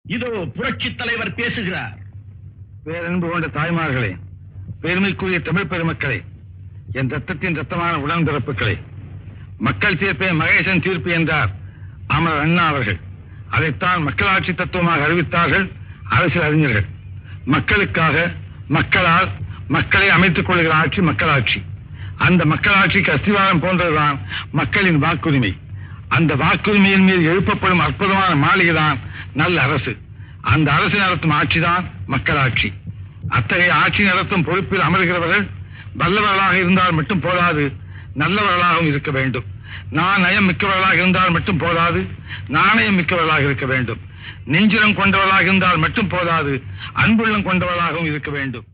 இதோ புரட்சி தலைவர் பேசுகிறார் பேரன்பு கொண்ட தாய்மார்களே பெருமைக்குரிய தமிழ் பெருமக்களே என் ரத்தத்தின் ரத்தமான உடன்பிறப்புகளே மக்கள் தீர்ப்பே மகேசன் தீர்ப்பு என்றார் அமர் அண்ணா அவர்கள் அதைத்தான் மக்களாட்சி தத்துவமாக அறிவித்தார்கள் அரசியல் அறிஞர்கள் மக்களுக்காக மக்களால் மக்களை அமைத்துக் கொள்கிற ஆட்சி மக்களாட்சி அந்த மக்களாட்சிக்கு அஸ்திவாரம் போன்றதுதான் மக்களின் வாக்குரிமை அந்த வாக்குரிமையின் மீது எழுப்பப்படும் அற்புதமான மாளிகைதான் நல்ல அரசு அந்த அரசு நடத்தும் ஆட்சிதான் மக்களாட்சி அத்தகைய ஆட்சி நடத்தும் பொறுப்பில் அமர்கிறவர்கள் வல்லவர்களாக இருந்தால் மட்டும் போதாது நல்லவர்களாகவும் இருக்க வேண்டும் நான் நயம் மிக்கவர்களாக இருந்தால் மட்டும் போதாது நாணயம் மிக்கவர்களாக இருக்க வேண்டும் நெஞ்சிரம் கொண்டவர்களாக இருந்தால் மட்டும் போதாது அன்புள்ளம் கொண்டவர்களாகவும் இருக்க வேண்டும்